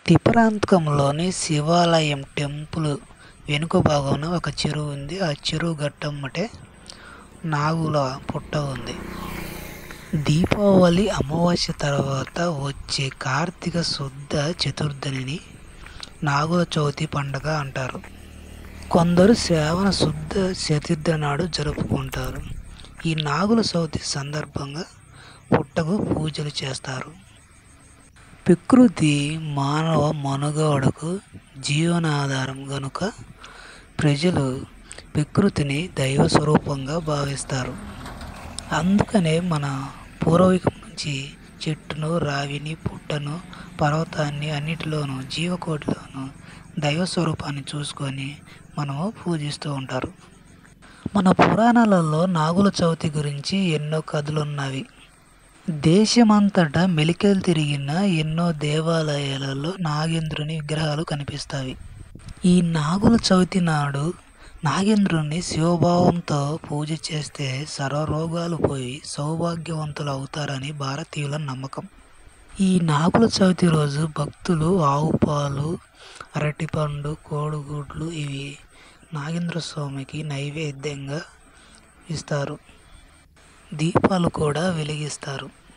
త్రిపురాంతకంలోని శివాలయం టెంపుల్ వెనుక భాగాన ఒక చెరువు ఉంది ఆ చెరువు గట్టమ్మటే నాగుల పుట్ట ఉంది దీపావళి అమావాస్య తర్వాత వచ్చే కార్తీక శుద్ధ చతుర్థిని నాగుల చవితి పండగ అంటారు కొందరు శ్రావణ శుద్ధ చతుర్థి నాడు జరుపుకుంటారు ఈ నాగుల చవితి సందర్భంగా పుట్టకు పూజలు చేస్తారు ప్రకృతి మానవ మనుగడకు జీవనాధారం గనుక ప్రజలు ప్రకృతిని దైవ స్వరూపంగా భావిస్తారు అందుకనే మన పూర్వీకం నుంచి చెట్టును రావిని పుట్టను పర్వతాన్ని అన్నిటిలోనూ జీవకోటిలోనూ దైవ స్వరూపాన్ని చూసుకొని మనము పూజిస్తూ ఉంటారు మన పురాణాలలో నాగుల చవితి గురించి ఎన్నో కథలు ఉన్నవి దేశమంతటా మెలికలు తిరిగిన ఎన్నో దేవాలయాలలో నాగేంద్రుని విగ్రహాలు కనిపిస్తాయి ఈ నాగుల చవితి నాడు నాగేంద్రుని శివభావంతో పూజ చేస్తే సర్వరోగాలు పోయి సౌభాగ్యవంతులు అవుతారని భారతీయుల నమ్మకం ఈ నాగుల చవితి రోజు భక్తులు ఆవు పాలు అరటిపండు కోడిగుడ్లు ఇవి నాగేంద్ర స్వామికి నైవేద్యంగా ఇస్తారు దీపాలు కూడా వెలిగిస్తారు